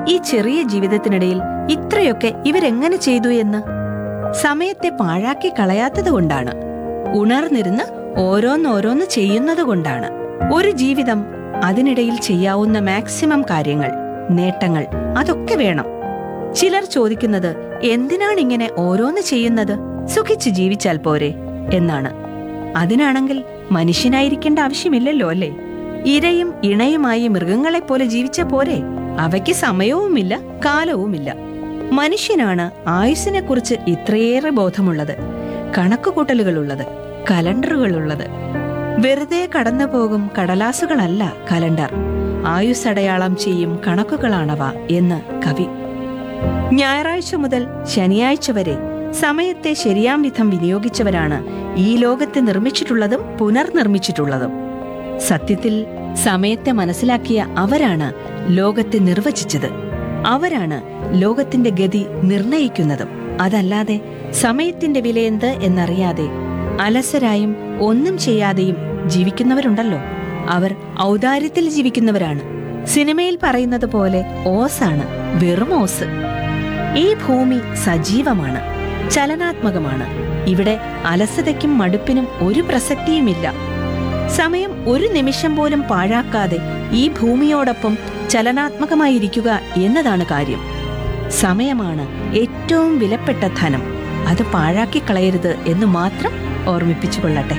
ഈ ചെറിയ ജീവിതത്തിനിടയിൽ ഇത്രയൊക്കെ ഇവരെങ്ങനെ ചെയ്തു എന്ന് സമയത്തെ പാഴാക്കി കളയാത്തത് കൊണ്ടാണ് ഉണർന്നിരുന്ന് ഓരോന്നോരോന്ന് ചെയ്യുന്നത് കൊണ്ടാണ് ഒരു ജീവിതം അതിനിടയിൽ ചെയ്യാവുന്ന മാക്സിമം കാര്യങ്ങൾ നേട്ടങ്ങൾ അതൊക്കെ വേണം ചിലർ ചോദിക്കുന്നത് എന്തിനാണ് ഇങ്ങനെ ഓരോന്ന് ചെയ്യുന്നത് സുഖിച്ച് ജീവിച്ചാൽ പോരെ എന്നാണ് അതിനാണെങ്കിൽ മനുഷ്യനായിരിക്കേണ്ട ആവശ്യമില്ലല്ലോ അല്ലേ ഇരയും ഇണയുമായി മൃഗങ്ങളെപ്പോലെ ജീവിച്ച പോരെ അവയ്ക്ക് സമയവുമില്ല കാലവുമില്ല മനുഷ്യനാണ് ആയുസ്സിനെ കുറിച്ച് ഇത്രയേറെ ബോധമുള്ളത് കണക്കുകൂട്ടലുകളുള്ളത് കലണ്ടറുകളുള്ളത് വെറുതെ കടന്നു പോകും കടലാസുകളല്ല കലണ്ടർ ആയുസ്സടയാളം ചെയ്യും കണക്കുകളാണവ എന്ന് കവി ഞായറാഴ്ച മുതൽ ശനിയാഴ്ച വരെ സമയത്തെ ശരിയാം വിധം വിനിയോഗിച്ചവരാണ് ഈ ലോകത്തെ നിർമ്മിച്ചിട്ടുള്ളതും പുനർനിർമ്മിച്ചിട്ടുള്ളതും സത്യത്തിൽ സമയത്തെ മനസ്സിലാക്കിയ അവരാണ് ലോകത്തെ നിർവചിച്ചത് അവരാണ് ലോകത്തിന്റെ ഗതി നിർണയിക്കുന്നതും അതല്ലാതെ സമയത്തിന്റെ വിലയെന്ത് എന്നറിയാതെ അലസരായും ഒന്നും ചെയ്യാതെയും ജീവിക്കുന്നവരുണ്ടല്ലോ അവർ ഔദാര്യത്തിൽ ജീവിക്കുന്നവരാണ് സിനിമയിൽ പറയുന്നത് പോലെ ഓസാണ് വെറും ഓസ് ഈ ഭൂമി സജീവമാണ് ചലനാത്മകമാണ് ഇവിടെ അലസതയ്ക്കും മടുപ്പിനും ഒരു പ്രസക്തിയുമില്ല സമയം ഒരു നിമിഷം പോലും പാഴാക്കാതെ ഈ ഭൂമിയോടൊപ്പം ചലനാത്മകമായിരിക്കുക എന്നതാണ് കാര്യം സമയമാണ് ഏറ്റവും വിലപ്പെട്ട ധനം അത് പാഴാക്കി കളയരുത് എന്ന് മാത്രം ഓർമ്മിപ്പിച്ചുകൊള്ളട്ടെ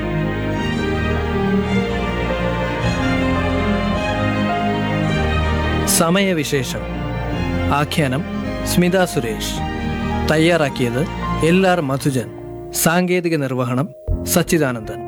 സമയവിശേഷം ആഖ്യാനം സ്മിത സുരേഷ് തയ്യാറാക്കിയത് എൽ ആർ മധുജൻ സാങ്കേതിക നിർവഹണം സച്ചിദാനന്ദൻ